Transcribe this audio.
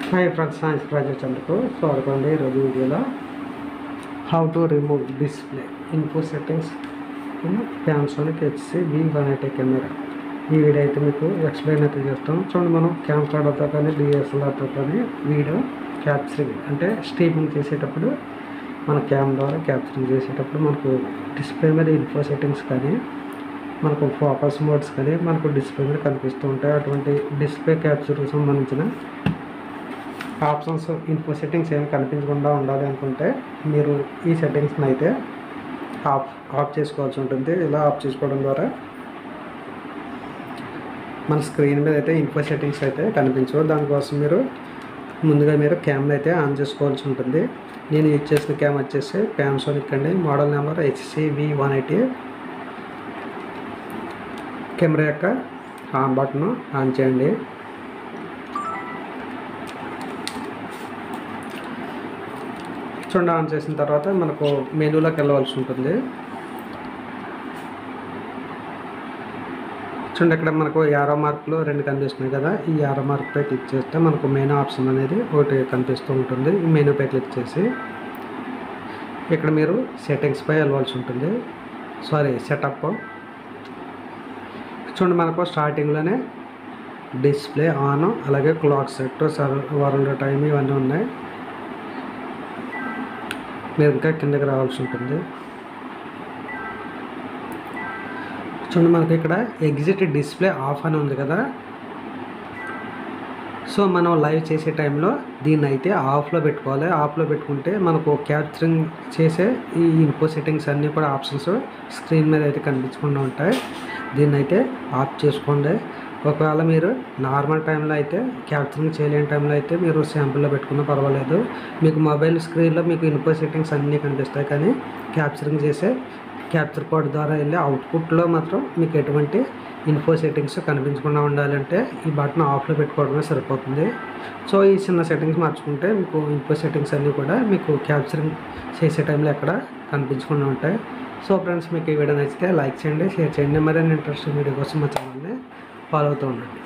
hi friends science project అందుకు స్వాగతం అండి ఈరోజు వీడియోలో how to remove display info settings in Panasonic HC V one eighty camera ఈ వీడియో అయితే మీకు ఎక్స్ప్లెయిన్ అయితే చేస్తాం చూడండి మనం క్యామ్కార్డర్తో కానీ డిఎస్ఎల్ఆర్తో కానీ వీడియో క్యాప్చరింగ్ అంటే స్ట్రీమింగ్ చేసేటప్పుడు మన క్యామ్ ద్వారా క్యాప్చరింగ్ చేసేటప్పుడు మనకు డిస్ప్లే మీద ఇన్ఫో సెట్టింగ్స్ కానీ మనకు ఫోకస్ మోడ్స్ కానీ మనకు డిస్ప్లే మీద కనిపిస్తూ ఉంటాయి అటువంటి డిస్ప్లే క్యాప్చర్కి సంబంధించిన ఆప్షన్స్ ఇన్ఫో సెట్టింగ్స్ ఏమి కనిపించకుండా ఉండాలి అనుకుంటే మీరు ఈ సెట్టింగ్స్ని అయితే ఆఫ్ ఆఫ్ చేసుకోవాల్సి ఉంటుంది ఇలా ఆఫ్ చేసుకోవడం ద్వారా మన స్క్రీన్ మీద అయితే ఇన్ఫో సెట్టింగ్స్ అయితే కనిపించవు దానికోసం మీరు ముందుగా మీరు కెమెరా అయితే ఆన్ చేసుకోవాల్సి ఉంటుంది నేను యూజ్ చేసిన క్యామ్ వచ్చేసి ప్యాన్సోనిక్ అండి model number HC V one eighty camera యొక్క ఆన్ బటన్ ఆన్ చేయండి చూడండి ఆన్ చేసిన తర్వాత మనకు మెనూలోకి వెళ్ళవలసి ఉంటుంది చూడండి ఇక్కడ మనకు యారో మార్కులు రెండు కనిపిస్తున్నాయి కదా ఈ యారో మార్క్ పై క్లిక్ చేస్తే మనకు మెనూ ఆప్షన్ అనేది ఒకటి కనిపిస్తూ ఉంటుంది ఈ మెనూ పై క్లిక్ చేసి ఇక్కడ మీరు సెట్టింగ్స్ పై వెళ్ళవలసి ఉంటుంది సారీ సెటప్ చూడండి మనకు స్టార్టింగ్లోనే డిస్ప్లే ఆన్ అలాగే clock set sir world time ఇవన్నీ ఉన్నాయి మీరు ఇంకా కిందకి రావాల్సి ఉంటుంది చూడండి మనకి ఇక్కడ ఎగ్జిట్ డిస్ప్లే ఆఫ్ అని ఉంది కదా సో మనం లైవ్ చేసే టైంలో దీన్ని అయితే ఆఫ్లో పెట్టుకోవాలి ఆఫ్లో పెట్టుకుంటే మనకు క్యాప్చరింగ్ చేసే ఈ ఇన్ఫో సెట్టింగ్స్ అన్నీ కూడా ఆప్షన్స్ స్క్రీన్ మీద అయితే కనిపించకుండా ఉంటాయి దీన్ని అయితే ఆఫ్ చేసుకోండి ఒకవేళ మీరు నార్మల్ టైంలో అయితే క్యాప్చరింగ్ చేయలేని టైంలో అయితే మీరు శాంపుల్లో పెట్టుకున్నా పర్వాలేదు మీకు మొబైల్ స్క్రీన్లో మీకు ఇన్ఫో సెట్టింగ్స్ అన్నీ కనిపిస్తాయి కానీ క్యాప్చరింగ్ చేసే క్యాప్చర్ కోడ్ ద్వారా వెళ్ళి అవుట్పుట్లో మాత్రం మీకు ఎటువంటి ఇన్ఫో సెట్టింగ్స్ కనిపించకుండా ఉండాలంటే ఈ బటన్ ఆఫ్లో పెట్టుకోవడమే సరిపోతుంది సో ఈ చిన్న సెట్టింగ్స్ మార్చుకుంటే మీకు ఇన్ఫో సెట్టింగ్స్ అన్నీ కూడా మీకు క్యాప్చరింగ్ చేసే టైంలో ఎక్కడ కనిపించకుండా ఉంటాయి సో ఫ్రెండ్స్ మీకు ఈ వీడియో నచ్చితే లైక్ చేయండి షేర్ చేయండి మరిన్ని ఇంట్రెస్టింగ్ వీడియో కోసం మా ఛానల్ని ఫాలో అవుతూ ఉండండి